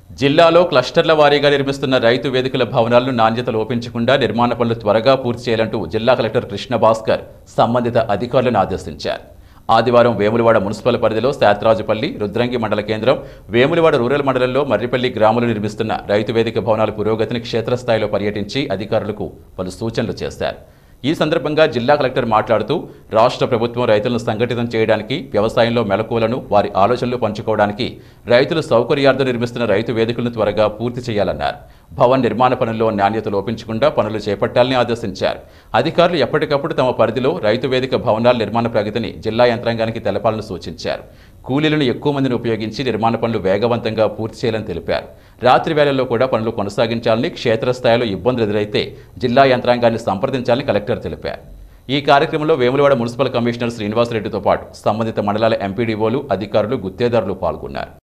జిల్లాలో క్లస్టర్ల వారీగా నిర్మిస్తున్న రైతు వేదికల భవనాలను నాణ్యత లోపించకుండా నిర్మాణ పనులు త్వరగా పూర్తి చేయాలంటూ జిల్లా కలెక్టర్ కృష్ణ భాస్కర్ సంబంధిత అధికారులను ఆదేశించారు ఆదివారం వేములవాడ మున్సిపల్ పరిధిలో శాత్రాజుపల్లి రుద్రంగి మండల కేంద్రం వేములవాడ రూరల్ మండలంలో మర్రిపల్లి గ్రామంలో నిర్మిస్తున్న రైతు వేదిక భవనాల పురోగతిని క్షేత్రస్థాయిలో పర్యటించి అధికారులకు పలు సూచనలు చేశారు ఈ సందర్భంగా జిల్లా కలెక్టర్ మాట్లాడుతూ రాష్ట్ర ప్రభుత్వం రైతులను సంఘటితం చేయడానికి వ్యవసాయంలో మెలకువలను వారి ఆలోచనలు పంచుకోవడానికి రైతులు సౌకర్యార్థం నిర్మిస్తున్న రైతు వేదికలను త్వరగా పూర్తి చేయాలన్నారు భవన్ నిర్మాణ పనుల్లో నాణ్యత లోపించకుండా పనులు చేపట్టాలని ఆదేశించారు అధికారులు ఎప్పటికప్పుడు తమ పరిధిలో రైతు వేదిక భవనాల నిర్మాణ ప్రగతిని జిల్లా యంత్రాంగానికి తెలపాలని సూచించారు కూలీలను ఎక్కువ మందిని ఉపయోగించి నిర్మాణ పనులు వేగవంతంగా పూర్తి చేయాలని తెలిపారు రాత్రి వేళల్లో కూడా పనులు కొనసాగించాలని క్షేత్రస్థాయిలో ఇబ్బందులు ఎదురైతే జిల్లా యంత్రాంగాన్ని సంప్రదించాలని కలెక్టర్ తెలిపారు ఈ కార్యక్రమంలో వేములవాడ మున్సిపల్ కమిషనర్ శ్రీనివాసరెడ్డితో పాటు సంబంధిత మండలాల ఎంపీడీఓలు అధికారులు గుత్తేదారులు పాల్గొన్నారు